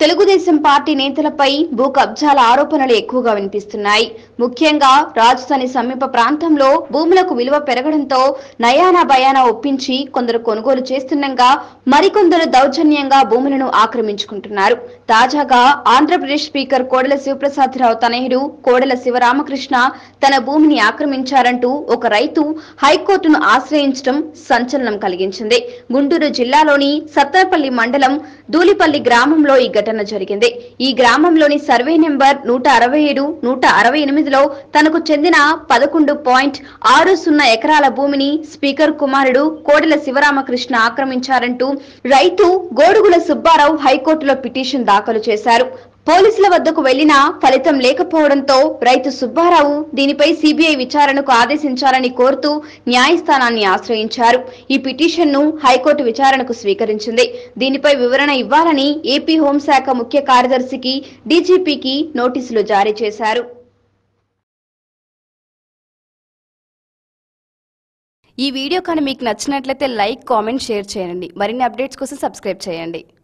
Telugu Desam party నేతలపై భూ కబ్జాల ఆరోపణలు ఎక్కువగా వినిపిస్తున్నాయి ముఖ్యంగా రాజధాని సమీప ప్రాంతంలో భూములకు విలువ పెరగడంతో నయానా భయానా ఒప్పించి కొందరు కొనుగోలు చేస్తుండగా మరికొందరు దౌర్జన్యంగా భూములను ఆక్రమించుకుంటున్నారు తాజాగా ఆంధ్రప్రదేశ్ స్పీకర్ కోడెల శివప్రసాదరావు తనయుడు కోడెల శివరామకృష్ణ తన భూమిని ఆక్రమించారంటూ ఒక రైతు హైకోర్టును ఆశ్రయించడం సంచలనం కలిగించింది గుంటూరు జిల్లాలోని సత్తరపల్లి మండలం దూలిపల్లి గ్రామంలో ఈ ఘటన జరిగింది ఈ గ్రామంలోని సర్వే నెంబర్ నూట అరవై ఏడు నూట అరవై ఎనిమిదిలో తనకు చెందిన పదకొండు పాయింట్ ఆరు సున్నా ఎకరాల భూమిని స్పీకర్ కుమారుడు కోడెల శివరామకృష్ణ ఆక్రమించారంటూ రైతు గోడుగుల సుబ్బారావు హైకోర్టులో పిటిషన్ దాఖలు చేశారు పోలీసుల వద్దకు వెళ్లినా ఫలితం లేకపోవడంతో రైతు సుబ్బారావు దీనిపై సిబిఐ విచారణకు ఆదేశించాలని కోరుతూ న్యాయస్థానాన్ని ఆశ్రయించారు ఈ పిటిషన్ను హైకోర్టు విచారణకు స్వీకరించింది దీనిపై వివరణ ఇవ్వాలని ఏపీ హోంశాఖ ముఖ్య కార్యదర్శికి డీజీపీకి నోటీసులు జారీ చేశారు ఈ వీడియో కానీ మీకు నచ్చినట్లయితే లైక్ కామెంట్ షేర్ చేయండి మరిన్ని అప్డేట్స్ కోసం సబ్స్క్రైబ్ చేయండి